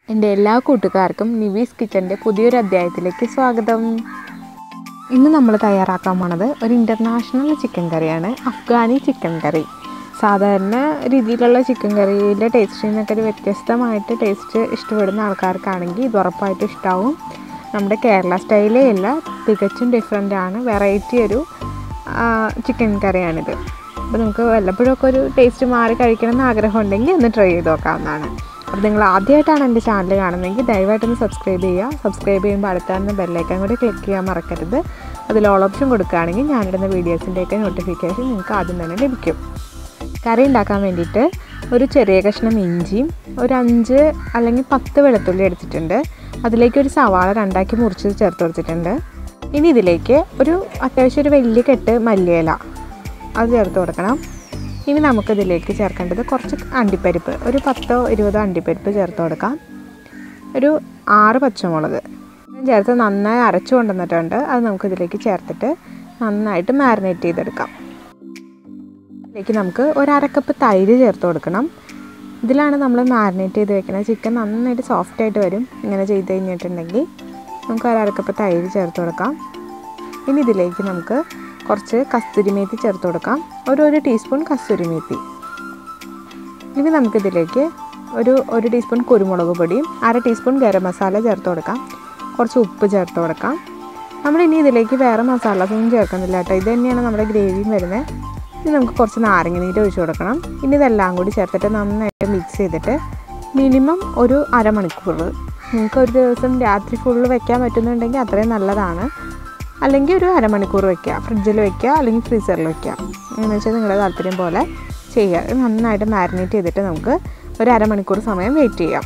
എൻ്റെ എല്ലാ കൂട്ടുകാർക്കും നിവീസ് കിച്ചൻ്റെ പുതിയൊരു അധ്യായത്തിലേക്ക് സ്വാഗതം ഇന്ന് നമ്മൾ തയ്യാറാക്കാൻ പോണത് ഒരു ഇൻ്റർനാഷണൽ ചിക്കൻ കറിയാണ് അഫ്ഗാനി ചിക്കൻ കറി സാധാരണ രീതിയിലുള്ള ചിക്കൻ കറിയിലെ ടേസ്റ്റിൽ നിന്നൊക്കെ ഒരു വ്യത്യസ്തമായിട്ട് ടേസ്റ്റ് ഇഷ്ടപ്പെടുന്ന ആൾക്കാർക്കാണെങ്കിൽ ഇത് ഉറപ്പായിട്ടും ഇഷ്ടമാവും നമ്മുടെ കേരള സ്റ്റൈലേ അല്ല തികച്ചും ഡിഫറെൻ്റ് ആണ് വെറൈറ്റി ഒരു ചിക്കൻ കറിയാണിത് അപ്പോൾ നമുക്ക് വല്ലപ്പോഴൊക്കെ ഒരു ടേസ്റ്റ് മാറി കഴിക്കണം എന്ന് ആഗ്രഹം ഉണ്ടെങ്കിൽ ഒന്ന് ട്രൈ ചെയ്ത് നോക്കാവുന്നതാണ് അപ്പോൾ നിങ്ങൾ ആദ്യമായിട്ടാണ് എൻ്റെ ചാനൽ കാണുന്നതെങ്കിൽ ദയവായിട്ടൊന്ന് സബ്സ്ക്രൈബ് ചെയ്യുക സബ്സ്ക്രൈബ് ചെയ്യുമ്പോൾ അടുത്താകുന്ന ബെല്ലൈക്കൻ കൂടി ക്ലിക്ക് ചെയ്യാൻ മറക്കരുത് അതിൽ ഓൾ ഓപ്ഷൻ കൊടുക്കുകയാണെങ്കിൽ ഞാനിടുന്ന വീഡിയോസിൻ്റെയൊക്കെ നോട്ടിഫിക്കേഷൻ നിങ്ങൾക്ക് ആദ്യം തന്നെ ലഭിക്കും കറി ഉണ്ടാക്കാൻ വേണ്ടിയിട്ട് ഒരു ചെറിയ കഷ്ണം ഇഞ്ചിയും ഒരു അഞ്ച് അല്ലെങ്കിൽ പത്ത് വെളുത്തുള്ളി എടുത്തിട്ടുണ്ട് അതിലേക്ക് ഒരു സവാള രണ്ടാക്കി മുറിച്ച് ചേർത്ത് കൊടുത്തിട്ടുണ്ട് ഇനി ഇതിലേക്ക് ഒരു അത്യാവശ്യം ഒരു വലിയ കെട്ട് മല്ലിയില അത് ചേർത്ത് കൊടുക്കണം ഇനി നമുക്കിതിലേക്ക് ചേർക്കേണ്ടത് കുറച്ച് അണ്ടിപ്പരിപ്പ് ഒരു പത്തോ ഇരുപതോ അണ്ടിപ്പരിപ്പ് ചേർത്ത് കൊടുക്കാം ഒരു ആറ് പച്ചമുളക് ചേർത്ത് നന്നായി അരച്ചു കൊണ്ടുവന്നിട്ടുണ്ട് അത് നമുക്കിതിലേക്ക് ചേർത്തിട്ട് നന്നായിട്ട് മാരിനേറ്റ് ചെയ്തെടുക്കാം ഇതിലേക്ക് നമുക്ക് ഒരു അരക്കപ്പ് തൈര് ചേർത്ത് കൊടുക്കണം ഇതിലാണ് നമ്മൾ മാരിനേറ്റ് ചെയ്ത് വെക്കുന്നത് ചിക്കൻ നന്നായിട്ട് സോഫ്റ്റ് ആയിട്ട് വരും ഇങ്ങനെ ചെയ്ത് കഴിഞ്ഞിട്ടുണ്ടെങ്കിൽ നമുക്ക് ഒരു അരക്കപ്പ് തൈര് ചേർത്ത് കൊടുക്കാം ഇനി ഇതിലേക്ക് നമുക്ക് കുറച്ച് കസ്തൂരി മേത്തി ചേർത്ത് കൊടുക്കാം ഒരു ഒരു ടീസ്പൂൺ കസ്തൂരി മേത്തി ഇനി നമുക്കിതിലേക്ക് ഒരു ഒരു ടീസ്പൂൺ കുരുമുളക് പൊടിയും അര ടീസ്പൂൺ ഗരം മസാല ചേർത്ത് കൊടുക്കാം കുറച്ച് ഉപ്പ് ചേർത്ത് കൊടുക്കാം നമ്മളിനി ഇതിലേക്ക് വേറെ മസാലാസൊന്നും ചേർക്കുന്നില്ല കേട്ടോ ഇത് തന്നെയാണ് നമ്മുടെ ഗ്രേവിയും വരുന്നത് ഇനി നമുക്ക് കുറച്ച് നാരങ്ങ നീര് ഒഴിച്ച് കൊടുക്കണം ഇനി ഇതെല്ലാം കൂടി ചേർത്തിട്ട് നന്നായിട്ട് മിക്സ് ചെയ്തിട്ട് മിനിമം ഒരു അരമണിക്കൂർ നിങ്ങൾക്ക് ഒരു ദിവസം രാത്രി ഫുള്ള് വെക്കാൻ പറ്റുന്നുണ്ടെങ്കിൽ അത്രയും നല്ലതാണ് അല്ലെങ്കിൽ ഒരു അരമണിക്കൂർ വെക്കുക ഫ്രിഡ്ജിൽ വെക്കുക അല്ലെങ്കിൽ ഫ്രീസറിൽ വെക്കുക എന്ന് വെച്ചാൽ നിങ്ങളുടെ താല്പര്യം പോലെ ചെയ്യുക നന്നായിട്ട് മാരിനേറ്റ് ചെയ്തിട്ട് നമുക്ക് ഒരു അരമണിക്കൂർ സമയം വെയിറ്റ് ചെയ്യാം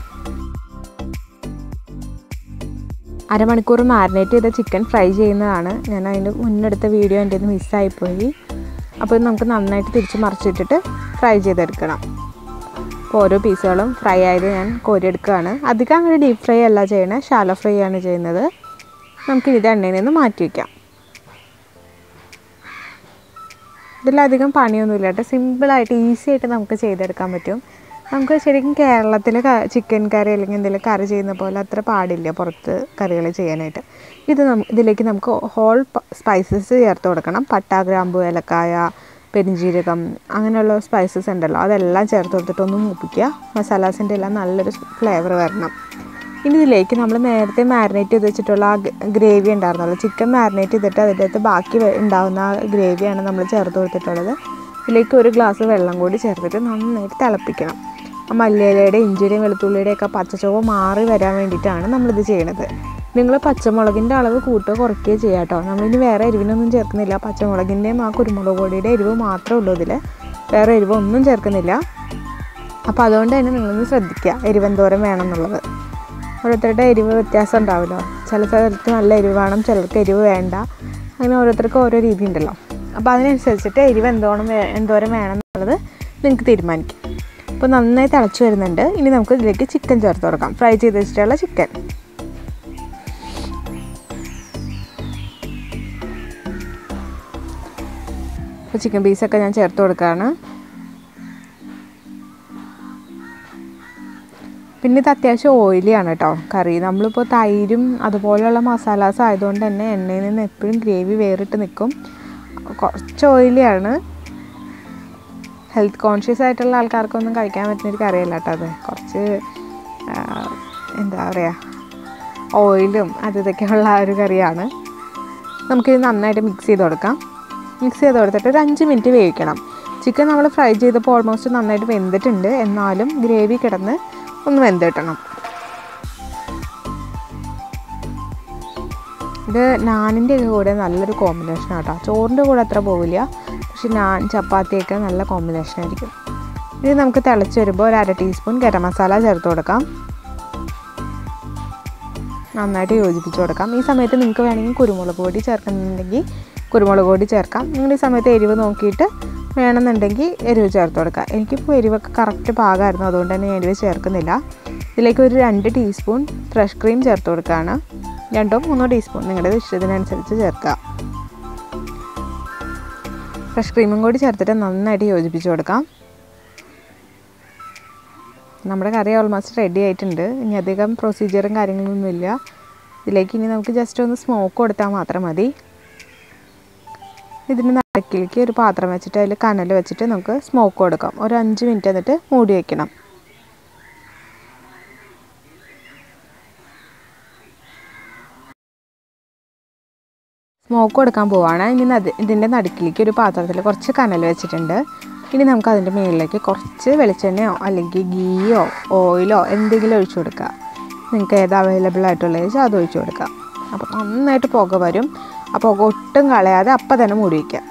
അരമണിക്കൂർ മാരിനേറ്റ് ചെയ്ത ചിക്കൻ ഫ്രൈ ചെയ്യുന്നതാണ് ഞാൻ അതിൻ്റെ മുന്നെടുത്ത വീഡിയോ എൻ്റെ നിന്ന് മിസ്സായിപ്പോയി അപ്പോൾ ഇത് നമുക്ക് നന്നായിട്ട് തിരിച്ച് മറിച്ചിട്ടിട്ട് ഫ്രൈ ചെയ്തെടുക്കണം അപ്പോൾ ഓരോ പീസുകളും ഫ്രൈ ആയത് ഞാൻ കോരിയെടുക്കുകയാണ് അധികം അങ്ങനെ ഡീപ്പ് ഫ്രൈ അല്ല ചെയ്യണേ ഷാലോ ഫ്രൈ ആണ് ചെയ്യുന്നത് നമുക്ക് ഇത് എണ്ണയിൽ നിന്ന് മാറ്റി വയ്ക്കാം ഇതിലധികം പണിയൊന്നുമില്ല കേട്ടോ സിമ്പിളായിട്ട് ഈസി ആയിട്ട് നമുക്ക് ചെയ്തെടുക്കാൻ പറ്റും നമുക്ക് ശരിക്കും കേരളത്തിൽ ചിക്കൻ കറി അല്ലെങ്കിൽ എന്തെങ്കിലും കറി ചെയ്യുന്ന പോലെ അത്ര പാടില്ല പുറത്ത് കറികൾ ചെയ്യാനായിട്ട് ഇത് നം ഇതിലേക്ക് നമുക്ക് ഹോൾ സ്പൈസസ് ചേർത്ത് കൊടുക്കണം പട്ട ഗ്രാമ്പു ഏലക്കായ പെരിഞ്ജീരകം അങ്ങനെയുള്ള സ്പൈസസ് ഉണ്ടല്ലോ അതെല്ലാം ചേർത്ത് കൊടുത്തിട്ട് ഒന്ന് മൂപ്പിക്കുക മസാലാസിൻ്റെ എല്ലാം നല്ലൊരു ഫ്ലേവർ വരണം ഇനി ഇതിലേക്ക് നമ്മൾ നേരത്തെ മാരിനേറ്റ് ചെയ്ത് വെച്ചിട്ടുള്ള ആ ഗ്രേവി ഉണ്ടായിരുന്നല്ലോ ചിക്കൻ മാരിനേറ്റ് ചെയ്തിട്ട് അതിൻ്റെ അകത്ത് ബാക്കി ഉണ്ടാകുന്ന ആ ഗ്രേവിയാണ് നമ്മൾ ചേർത്ത് കൊടുത്തിട്ടുള്ളത് ഇതിലേക്ക് ഒരു ഗ്ലാസ് വെള്ളം കൂടി ചേർത്തിട്ട് നന്നായിട്ട് തിളപ്പിക്കണം ആ മല്ലിയിലയുടെ ഇഞ്ചിയുടെയും വെളുത്തുള്ളിയുടെയും ഒക്കെ പച്ചച്ചുവ മാറി വരാൻ വേണ്ടിയിട്ടാണ് നമ്മളിത് ചെയ്യണത് നിങ്ങൾ പച്ചമുളകിൻ്റെ അളവ് കൂട്ടുകയോ കുറയ്ക്കുകയോ ചെയ്യുക കേട്ടോ നമ്മളിനി വേറെ എരിവിനൊന്നും ചേർക്കുന്നില്ല പച്ചമുളകിൻ്റെയും ആ കുരുമുളക് പൊടിയുടെ എരിവ് മാത്രമേ ഉള്ളൂ ഇതിൽ വേറെ എരിവ് ഒന്നും ചേർക്കുന്നില്ല അപ്പോൾ അതുകൊണ്ട് തന്നെ നിങ്ങളൊന്ന് ശ്രദ്ധിക്കുക എരിവ് എന്തോരം വേണം എന്നുള്ളത് ഓരോരുത്തരുടെ എരിവ് വ്യത്യാസം ഉണ്ടാവുമല്ലോ ചില സ്ഥലത്ത് നല്ല എരിവ് വേണം ചിലർക്ക് എരിവ് വേണ്ട അങ്ങനെ ഓരോരുത്തർക്കും ഓരോ രീതി ഉണ്ടല്ലോ അപ്പോൾ അതിനനുസരിച്ചിട്ട് എരിവ് എന്തോണം എന്തോരം വേണം എന്നുള്ളത് നിങ്ങൾക്ക് തീരുമാനിക്കാം അപ്പോൾ നന്നായി തിളച്ച് വരുന്നുണ്ട് ഇനി നമുക്ക് ഇതിലേക്ക് ചിക്കൻ ചേർത്ത് കൊടുക്കാം ഫ്രൈ ചെയ്ത് വെച്ചിട്ടുള്ള ചിക്കൻ അപ്പോൾ ചിക്കൻ പീസൊക്കെ ഞാൻ ചേർത്ത് കൊടുക്കുകയാണ് പിന്നെ ഇത് അത്യാവശ്യം ഓയിലിയാണ് കേട്ടോ കറി നമ്മളിപ്പോൾ തൈരും അതുപോലെയുള്ള മസാലാസ് ആയതുകൊണ്ട് തന്നെ എണ്ണയിൽ നിന്ന് എപ്പോഴും ഗ്രേവി വേറിട്ട് നിൽക്കും കുറച്ച് ഓയിലിയാണ് ഹെൽത്ത് കോൺഷ്യസ് ആയിട്ടുള്ള ആൾക്കാർക്കൊന്നും കഴിക്കാൻ പറ്റുന്ന ഒരു കറിയല്ല കേട്ടോ അത് കുറച്ച് എന്താ പറയുക ഓയിലും അത് ഇതൊക്കെയുള്ള ഒരു കറിയാണ് നമുക്കിത് നന്നായിട്ട് മിക്സ് ചെയ്ത് കൊടുക്കാം മിക്സ് ചെയ്ത് കൊടുത്തിട്ട് ഒരു അഞ്ച് മിനിറ്റ് വേവിക്കണം ചിക്കൻ നമ്മൾ ഫ്രൈ ചെയ്തപ്പോൾ ഓൾമോസ്റ്റ് നന്നായിട്ട് വെന്തിട്ടുണ്ട് എന്നാലും ഗ്രേവി കിടന്ന് ഒന്ന് വെന്ത് കിട്ടണം ഇത് നാനിൻ്റെ കൂടെ നല്ലൊരു കോമ്പിനേഷൻ ആട്ടോ ചോറിൻ്റെ കൂടെ അത്ര പോവില്ല പക്ഷെ നാൻ ചപ്പാത്തിയൊക്കെ നല്ല കോമ്പിനേഷൻ ആയിരിക്കും ഇത് നമുക്ക് തിളച്ച് വരുമ്പോൾ ഒരു അര ടീസ്പൂൺ ഗരം മസാല ചേർത്ത് കൊടുക്കാം നന്നായിട്ട് യോജിപ്പിച്ച് കൊടുക്കാം ഈ സമയത്ത് നിങ്ങൾക്ക് വേണമെങ്കിൽ കുരുമുളക് പൊടി ചേർക്കുന്നുണ്ടെങ്കിൽ കുരുമുളക് പൊടി ചേർക്കാം നിങ്ങൾ ഈ സമയത്ത് എരിവ് നോക്കിയിട്ട് വേണമെന്നുണ്ടെങ്കിൽ എരിവ് ചേർത്ത് കൊടുക്കുക എനിക്കിപ്പോൾ എരിവൊക്കെ കറക്റ്റ് പാകമായിരുന്നു അതുകൊണ്ട് തന്നെ എരിവ് ചേർക്കുന്നില്ല ഇതിലേക്ക് ഒരു രണ്ട് ടീസ്പൂൺ ഫ്രഷ് ക്രീം ചേർത്ത് കൊടുക്കുകയാണ് രണ്ടോ മൂന്നോ ടീസ്പൂൺ നിങ്ങളുടെ ഇഷ്ടത്തിനനുസരിച്ച് ചേർക്കുക ഫ്രഷ് ക്രീമും കൂടി ചേർത്തിട്ട് നന്നായിട്ട് യോജിപ്പിച്ച് കൊടുക്കാം നമ്മുടെ കറി ഓൾമോസ്റ്റ് റെഡി ആയിട്ടുണ്ട് ഇനി അധികം പ്രൊസീജിയറും കാര്യങ്ങളൊന്നുമില്ല ഇതിലേക്ക് ഇനി നമുക്ക് ജസ്റ്റ് ഒന്ന് സ്മോക്ക് കൊടുത്താൽ മാത്രം മതി ഇതിന് നടുക്കിലേക്ക് ഒരു പാത്രം വെച്ചിട്ട് അതിൽ കനൽ വെച്ചിട്ട് നമുക്ക് സ്മോക്ക് കൊടുക്കാം ഒരു അഞ്ച് മിനിറ്റ് എന്നിട്ട് മൂടി വയ്ക്കണം സ്മോക്ക് കൊടുക്കാൻ പോവാണ് ഇനി നദി ഇതിൻ്റെ നടുക്കിലേക്ക് ഒരു പാത്രത്തിൽ കുറച്ച് കനൽ വെച്ചിട്ടുണ്ട് ഇനി നമുക്ക് അതിൻ്റെ മുകളിലേക്ക് കുറച്ച് വെളിച്ചെണ്ണയോ അല്ലെങ്കിൽ ഗീയോ ഓയിലോ എന്തെങ്കിലും ഒഴിച്ചു കൊടുക്കുക നിങ്ങൾക്ക് ഏത് അവൈലബിൾ ആയിട്ടുള്ളത് വെച്ചാൽ അത് ഒഴിച്ചു കൊടുക്കുക അപ്പോൾ നന്നായിട്ട് പുക വരും ആ പുക ഒട്ടും കളയാതെ അപ്പം തന്നെ മൂടി വയ്ക്കുക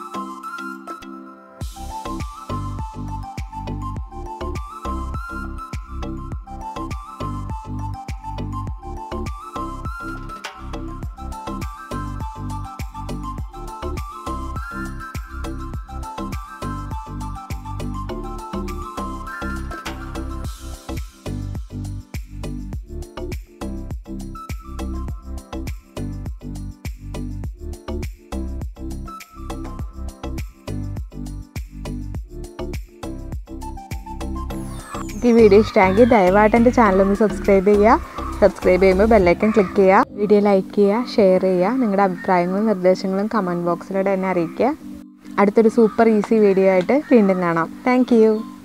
ഈ വീഡിയോ ഇഷ്ടമെങ്കിൽ ദയവായിട്ട് എൻ്റെ ചാനൽ ഒന്ന് സബ്സ്ക്രൈബ് ചെയ്യുക സബ്സ്ക്രൈബ് ചെയ്യുമ്പോൾ ബെല്ലൈക്കൺ ക്ലിക്ക് ചെയ്യുക വീഡിയോ ലൈക്ക് ചെയ്യുക ഷെയർ ചെയ്യുക നിങ്ങളുടെ അഭിപ്രായങ്ങളും നിർദ്ദേശങ്ങളും കമൻറ്റ് ബോക്സിലൂടെ എന്നെ അറിയിക്കുക അടുത്തൊരു സൂപ്പർ ഈസി വീഡിയോ ആയിട്ട് വീണ്ടും കാണാം താങ്ക്